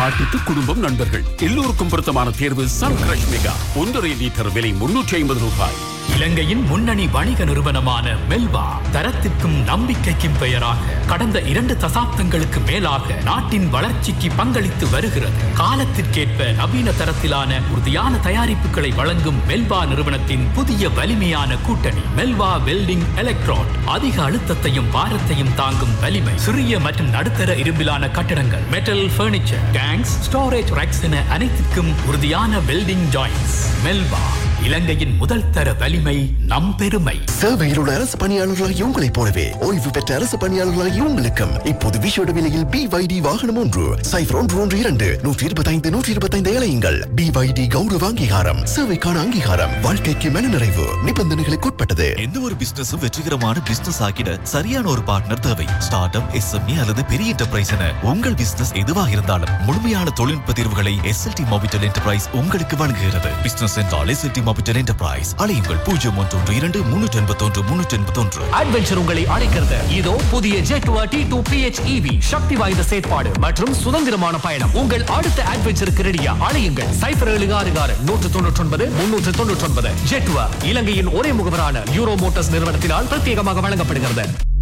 பாட்டிக்கு குடும்பம் நண்பர்கள் எல்லோருக்கும் பொருத்தமான தேர்வு சன் கிரஷ் மெகா ஒன்றரை லிட்டர் விலை முன்னூற்றி ஐம்பது ரூபாய் இலங்கையின் முன்னணி வணிக நிறுவனமான மெல்வா தரத்திற்கும் நம்பிக்கைக்கும் பெயராக கடந்த இரண்டு தசாப்தங்களுக்கு மேலாக நாட்டின் வளர்ச்சிக்கு பங்களித்து வருகிறது காலத்திற்கேற்ப நவீன தரத்திலான உறுதியான தயாரிப்புகளை வழங்கும் மெல்வா நிறுவனத்தின் புதிய வலிமையான கூட்டணி மெல்வா வெல்டிங் எலக்ட்ரான் அதிக அழுத்தத்தையும் பாரத்தையும் தாங்கும் வலிமை சிறிய மற்றும் நடுத்தர இரும்பிலான கட்டடங்கள் metal furniture tanks storage racks என அனைத்திற்கும் உறுதியான வெல்டிங் ஜாயின்ஸ் மெல்வா இலங்கையின் முதல் தர வலிமை நம் பெருமை சேவையில் உள்ள அரசு பணியாளர்களாகிய உங்களைப் போலவே ஓய்வு பெற்ற அரசு பணியாளர்களாகிய உங்களுக்கும் இப்போது விஷோட விலையில் பிவைடி வாகனம் ஒன்று சைபர் ஒன்று ஒன்று இரண்டு நூற்றி இருபத்தைந்து நூற்றி இருபத்தைந்து இலையுங்கள் பிவைடி கௌரவ அங்கீகாரம் சேவைக்கான அங்கீகாரம் வாழ்க்கைக்கு மனநிறைவு நிபந்தனைகளுக்கு உட்பட்டது எந்த ஒரு பிசினஸும் வெற்றிகரமான பிசினஸ் ஆக்கிட சரியான ஒரு பார்ட்னர் தேவை ஸ்டார்ட் அப் எஸ்எம்இ அல்லது பெரிய என்டர்பிரைஸ் என உங்கள் பிசினஸ் எதுவாக இருந்தாலும் முழுமையான தொழில்நுட்ப தீர்வுகளை எஸ்எல்டி மொபிட்டல் என்டர்பிரைஸ் உங்களுக்கு வழங்குகிறது பிசினஸ் என்றால் எஸ்எல்டி மொபிட்டல் என்டர்பிரைஸ் அழையுங்கள் பூஜ்ஜியம் ஒன்று ஒன்று இரண்டு முன்னூற்றி எண்பத்தொன்று முன்னூற்றி எண்பத்தொன்று அட்வென்ச்சர் உங்களை அழைக்கிறது இதோ புதிய ஜெட்வா டி டூ பிஹெச்இவி சக்தி வாய்ந்த செயற்பாடு மற்றும் சுதந்திரமான பயணம் உங்கள் அடுத்த அட்வென்ச்சருக்கு ரெடியா அழையுங்கள் சைபர் ஏழு ஆறு ஆறு நூற்று தொண்ணூற்றி ஒன்பது முன்னூற்று தொண்ணூற்றி ஒன்பது ஜெட்வா இலங்கையின் ஒரே முகவரான யூரோ மோட்டார்ஸ் நிறுவனத்தினால் பிரத்யேகமாக வழங்கப்படுகிறது